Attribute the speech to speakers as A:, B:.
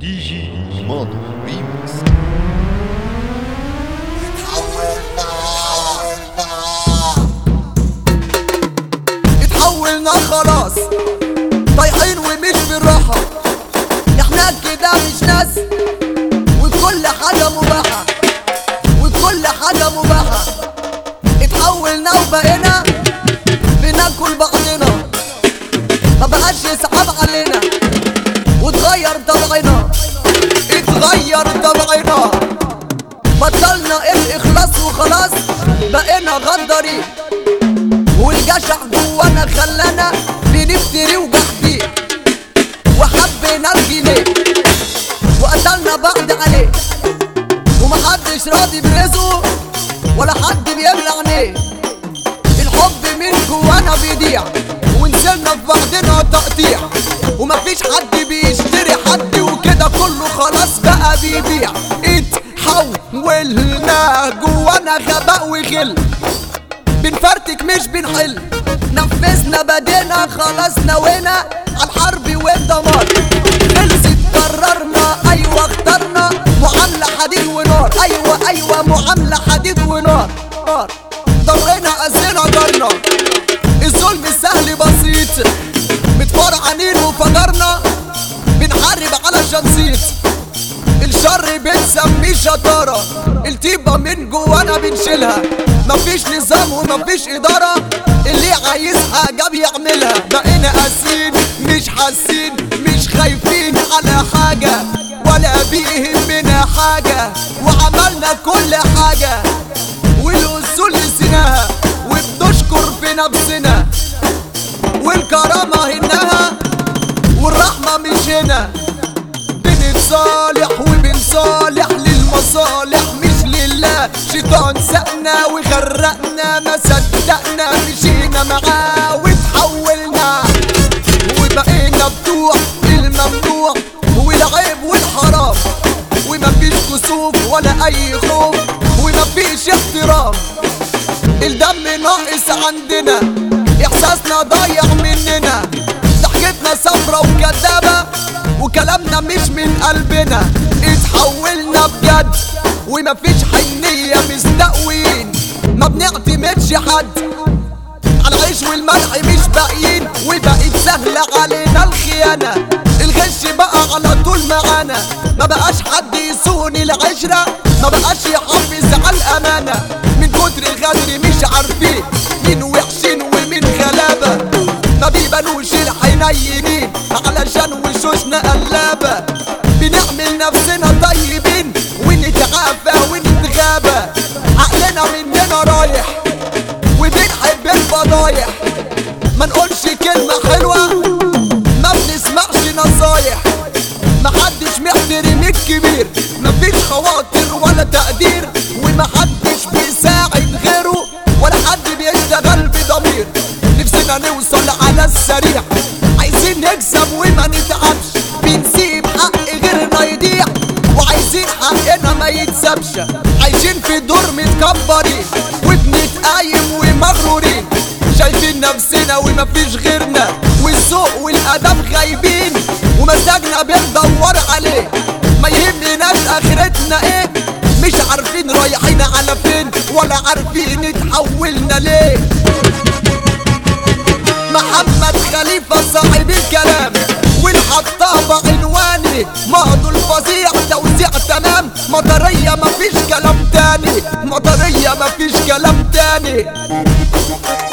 A: دي جي ماضو ريمكس
B: اتحولنا خلاص طايحين ومش بالراحة احنا كده مش ناس وكل حاجة مباحة وكل حاجة مباحة اتحولنا وبقينا بناكل بعضنا ما بقاش يسحب علينا وتغير طبعنا اتغير طبعنا بطلنا الاخلاص وخلاص بقينا غدارين والجشع جوانا خلانا بنفتري وجحدين وحبينا الجنيه وقتلنا بعض عليه ومحدش راضي برزقه ولا حد بيملى عينيه الحب من جوانا بيضيع ونزلنا في بعضنا تقطيع ومفيش حد بيشتري حد وكده كله خلاص بقى بيبيع اتحولنا جوانا غباء وغل بنفرتك مش بنحل نفذنا بدينا خلاص نوينا عالحرب والدمار خلصت قررنا ايوه اخترنا معاملة حديد ونار ايوه ايوه معاملة حديد ونار نار ضرينا قسينا جارنا الظلم سهل بسيط متفرعنين وفجرنا بنحارب على شنصيت الشر بنسميه شطارة التيبة من جوانا بنشيلها مفيش نظام ومفيش إدارة اللي عايز حاجة بيعملها بقينا قاسيين مش حاسين مش خايفين على حاجة ولا بيهمنا حاجة وعملنا كل حاجة والأصول نسيناها وبنشكر في نفسنا والكرامة هناها والرحمة مش هنا بنتصالح وبنصالح للمصالح مش لله شيطان سقنا وغرقنا ما صدقنا مشينا معاه وتحولنا وبقينا بتوع الممنوع والعيب والحرام ومفيش كسوف ولا اي خوف ومفيش احترام الدم ناقص عندنا احساسنا ضايع مننا ضحكتنا صفرة وكدابة وكلامنا مش من قلبنا اتحولنا بجد ومفيش حنية مستقوين ما بنعتمدش حد على العيش والملح مش باقيين وبقت سهلة علينا الخيانة الغش بقى على طول معانا ما بقاش حد يسوني العشرة ما بقاش يحافظ على الأمانة من كتر الغدر مش عارفين مين وحشين ومين غلابة ما بيبانوش الحنينين علشان وشوشنا قلابة بنعمل نفسنا طيبين ونتعافى ونتغابى عقلنا مننا رايح وبنحب الفضايح ما نقولش كلمة حلوة ما بنسمعش نصايح محدش محترم الكبير مفيش خواطر ولا تقدير ومحدش بيساعد غيره ولا حد بيشتغل بضمير نفسنا نوصل على السريع عايزين نكسب وما نتعبش بنسيب حق غيرنا يضيع وعايزين حقنا ما يتسابش عايشين في دور متكبرين وبنتقايم ومغرورين شايفين نفسنا ومفيش غيرنا والذوق والادب غايبين ومزاجنا بندور عليه ما يهمناش اخرتنا ايه مش عارفين رايحين على فين ولا عارفين اتحولنا ليه محمد خليفة صاحب الكلام والحطابة عنواني ماضو الفظيع توزيع تمام مطرية مفيش كلام تاني مطرية مفيش كلام تاني